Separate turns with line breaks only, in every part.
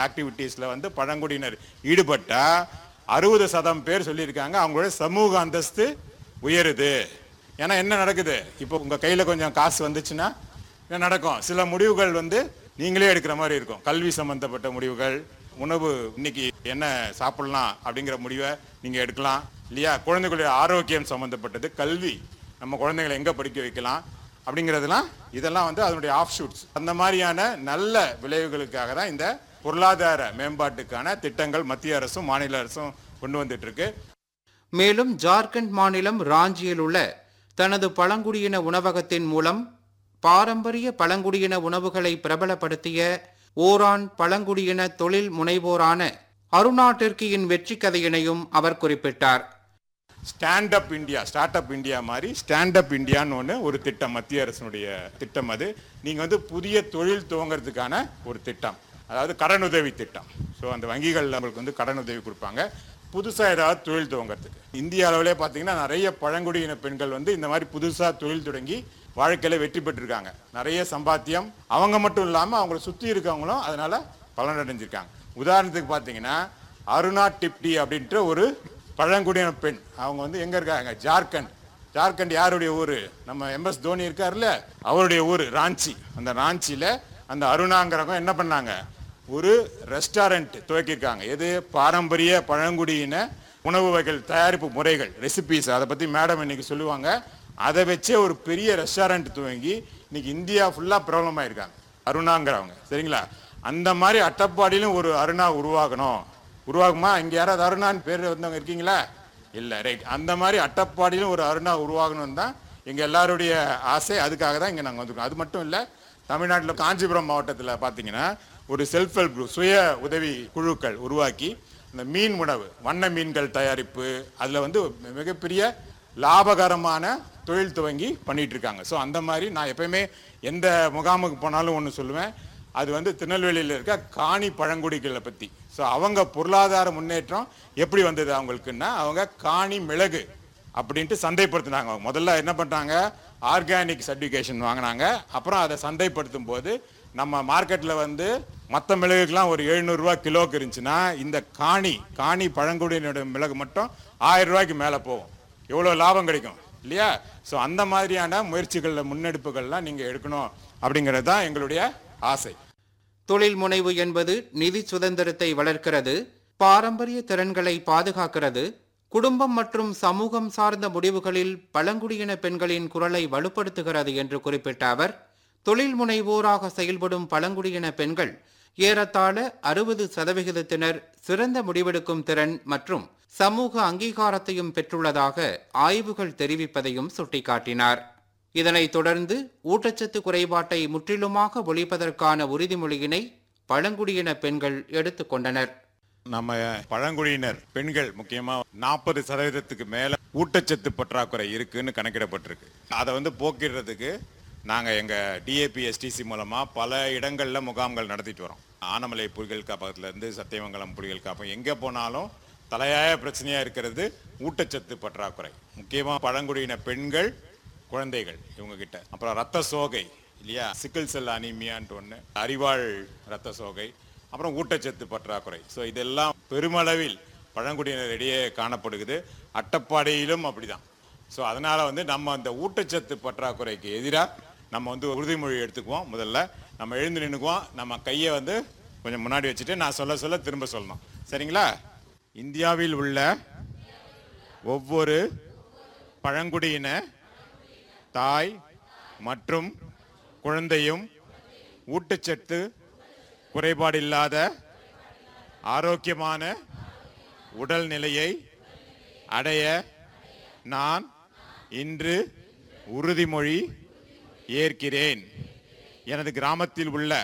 ஆக்டிவிட்டீஸில் வந்து பழங்குடியினர் ஈடுபட்டா அறுபது சதம் பேர் சொல்லியிருக்காங்க அவங்களோட சமூக அந்தஸ்து உயருது ஏன்னா என்ன நடக்குது இப்போ உங்கள் கையில் கொஞ்சம் காசு வந்துச்சுன்னா என்ன நடக்கும் சில முடிவுகள் வந்து நீங்களே எடுக்கிற மாதிரி இருக்கும் கல்வி சம்பந்தப்பட்ட முடிவுகள் உணவு இன்னைக்கு என்ன சாப்பிடலாம் அப்படிங்கிற முடிவை நீங்கள் எடுக்கலாம் இல்லையா குழந்தைகளுடைய ஆரோக்கியம் சம்பந்தப்பட்டது கல்வி நம்ம குழந்தைகளை எங்கே படிக்க வைக்கலாம் அப்படிங்கிறதுலாம் இதெல்லாம் வந்து அதனுடைய ஆஃப் ஷூட்ஸ் அந்த மாதிரியான நல்ல விளைவுகளுக்காக தான் இந்த பொருளாதார மேம்பாட்டுக்கான திட்டங்கள் மத்திய அரசும் மாநில அரசும் கொண்டு வந்துட்டு இருக்கு
மேலும் ஜார்க்கண்ட் மாநிலம் ராஞ்சியில் உள்ள தனது பழங்குடியின உணவகத்தின் மூலம் பாரம்பரிய பழங்குடியின உணவுகளை பிரபலப்படுத்திய ஓரான் பழங்குடியின தொழில் முனைவோரான அருணா டெர்கியின் வெற்றி கதையினையும் அவர் குறிப்பிட்டார்
stand up India start up India மாதிரி ஸ்டாண்ட் அப் இந்தியான்னு ஒன்று ஒரு திட்டம் மத்திய அரசினுடைய திட்டம் அது நீங்கள் வந்து புதிய தொழில் துவங்கிறதுக்கான ஒரு திட்டம் அதாவது கடனுதவி திட்டம் ஸோ அந்த வங்கிகள் நம்மளுக்கு வந்து கடனுதவி கொடுப்பாங்க புதுசாக ஏதாவது தொழில் துவங்கிறதுக்கு இந்திய அளவிலே பார்த்தீங்கன்னா நிறைய பழங்குடியின பெண்கள் வந்து இந்த மாதிரி புதுசாக தொழில் தொடங்கி வாழ்க்கையில் வெற்றி பெற்றிருக்காங்க நிறைய சம்பாத்தியம் அவங்க மட்டும் இல்லாமல் அவங்கள சுற்றி இருக்கவங்களும் அதனால பலனடைஞ்சிருக்காங்க உதாரணத்துக்கு பார்த்தீங்கன்னா அருணா டிப்டி அப்படின்ற ஒரு பழங்குடியின பெண் அவங்க வந்து எங்க இருக்காங்க ஜார்க்கண்ட் ஜார்க்கண்ட் யாருடைய ஊர் நம்ம எம்எஸ் தோனி இருக்காருல்ல அவருடைய ஊர் ராஞ்சி அந்த ராஞ்சியில அந்த அருணாங்கிறவங்க என்ன பண்ணாங்க ஒரு ரெஸ்டாரண்ட் துவக்கியிருக்காங்க எது பாரம்பரிய பழங்குடியின உணவு வகைகள் தயாரிப்பு முறைகள் ரெசிபிஸ் அதை பத்தி மேடம் இன்னைக்கு சொல்லுவாங்க அதை வச்சே ஒரு பெரிய ரெஸ்டாரண்ட் துவங்கி இன்னைக்கு இந்தியா ஃபுல்லா பிரபலம் ஆயிருக்காங்க அருணாங்கிறவங்க சரிங்களா அந்த மாதிரி அட்டப்பாடியிலும் ஒரு அருணா உருவாகணும் உருவாகுமா இங்க யாராவது அருணான்னு பேர் வந்தவங்க இருக்கீங்களா இல்ல ரைட் அந்த மாதிரி அட்டப்பாடியிலும் ஒரு அருணா உருவாகணும் தான் எங்க எல்லாருடைய ஆசை அதுக்காக தான் இங்க நாங்க வந்திருக்கோம் அது மட்டும் இல்ல தமிழ்நாட்டில் காஞ்சிபுரம் மாவட்டத்தில் பார்த்தீங்கன்னா ஒரு செல்ஃப் ஹெல்ப் குரூப் சுய உதவி குழுக்கள் உருவாக்கி இந்த மீன் உணவு வண்ண மீன்கள் தயாரிப்பு அதில் வந்து மிகப்பெரிய லாபகரமான தொழில் துவங்கி பண்ணிட்டு இருக்காங்க ஸோ அந்த மாதிரி நான் எப்பயுமே எந்த முகாமுக்கு போனாலும் ஒன்று சொல்லுவேன் அது வந்து திருநெல்வேலியில் இருக்க காணி பழங்குடிகளை பற்றி ஸோ அவங்க பொருளாதார முன்னேற்றம் எப்படி வந்தது அவங்களுக்குன்னா அவங்க காணி மிளகு அப்படின்ட்டு சந்தைப்படுத்தினாங்க அவங்க முதல்ல என்ன பண்ணாங்க ஆர்கானிக் சர்டிஃபிகேஷன் வாங்கினாங்க அப்புறம் அதை சந்தைப்படுத்தும் போது நம்ம மார்க்கெட்டில் வந்து மற்ற மிளகுக்கெல்லாம் ஒரு எழுநூறுரூவா கிலோக்கு இருந்துச்சுன்னா இந்த காணி காணி பழங்குடியினோட மிளகு மட்டும் ஆயிரம் ரூபாய்க்கு மேலே போகும் எவ்வளோ லாபம் கிடைக்கும் இல்லையா ஸோ அந்த மாதிரியான முயற்சிகளில் முன்னெடுப்புகள்லாம் நீங்கள் எடுக்கணும் அப்படிங்கிறது தான் எங்களுடைய ஆசை
தொழில் முனைவு என்பது நிதி சுதந்திரத்தை வளர்க்கிறது பாரம்பரிய திறன்களை பாதுகாக்கிறது குடும்பம் மற்றும் சமூகம் சார்ந்த முடிவுகளில் பழங்குடியின பெண்களின் குரலை வலுப்படுத்துகிறது என்று குறிப்பிட்ட அவர் தொழில் முனைவோராக செயல்படும் பழங்குடியின பெண்கள் ஏறத்தாழ அறுபது சதவிகிதத்தினர் சிறந்த முடிவெடுக்கும் திறன் மற்றும் சமூக அங்கீகாரத்தையும் பெற்றுள்ளதாக ஆய்வுகள் தெரிவிப்பதையும் சுட்டிக்காட்டினார் இதனைத் தொடர்ந்து ஊட்டச்சத்து குறைபாட்டை முற்றிலுமாக ஒழிப்பதற்கான உறுதிமொழியினை பழங்குடியின பெண்கள் எடுத்துக்கொண்டனர்
நம்ம பழங்குடியினர் பெண்கள் முக்கியமா நாற்பது சதவீதத்துக்கு மேல ஊட்டச்சத்து பற்றாக்குறை இருக்குன்னு கணக்கிடப்பட்டிருக்கு அதை வந்து போக்கிடுறதுக்கு நாங்க எங்க டிஏபி எஸ்டிசி மூலமா பல இடங்கள்ல முகாம்கள் நடத்திட்டு வரோம் ஆனமலை புலிகள் காப்பகத்துல இருந்து சத்தியமங்கலம் புலிகள் காப்பகம் எங்க போனாலும் தலையாய பிரச்சனையா இருக்கிறது ஊட்டச்சத்து பற்றாக்குறை முக்கியமா பழங்குடியின பெண்கள் குழந்தைகள் இவங்க கிட்ட அப்புறம் ரத்த சோகை இல்லையா சிக்கிள் செல் அனீமியான்ட்டு ஒன்று அறிவாள் ரத்த சோகை அப்புறம் ஊட்டச்சத்து பற்றாக்குறை ஸோ இதெல்லாம் பெருமளவில் பழங்குடியினரிடையே காணப்படுகிறது அட்டப்பாடியிலும் அப்படிதான் ஸோ அதனால வந்து நம்ம அந்த ஊட்டச்சத்து பற்றாக்குறைக்கு எதிராக நம்ம வந்து உறுதிமொழி எடுத்துக்குவோம் முதல்ல நம்ம எழுந்து நின்றுக்குவோம் நம்ம கையை வந்து கொஞ்சம் முன்னாடி வச்சுட்டு நான் சொல்ல சொல்ல திரும்ப சொல்லணும் சரிங்களா இந்தியாவில் உள்ள ஒவ்வொரு பழங்குடியின தாய் மற்றும் குழந்தையும் ஊட்டச்சத்து குறைபாடில்லாத ஆரோக்கியமான உடல்நிலையை அடைய நான் இன்று உறுதிமொழி ஏற்கிறேன் எனது கிராமத்தில் உள்ள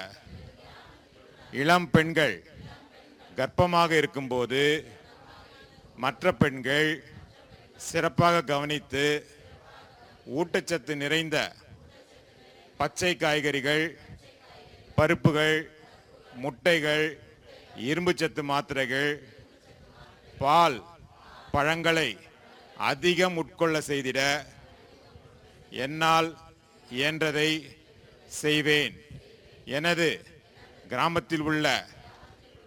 இளம் பெண்கள் கர்ப்பமாக இருக்கும்போது மற்ற பெண்கள் சிறப்பாக கவனித்து ஊட்டச்சத்து நிறைந்த பச்சை காய்கறிகள் பருப்புகள் முட்டைகள் இரும்புச்சத்து மாத்திரைகள் பால் பழங்களை அதிகம் உட்கொள்ள செய்திட என்னால் இயன்றதை செய்வேன் எனது கிராமத்தில் உள்ள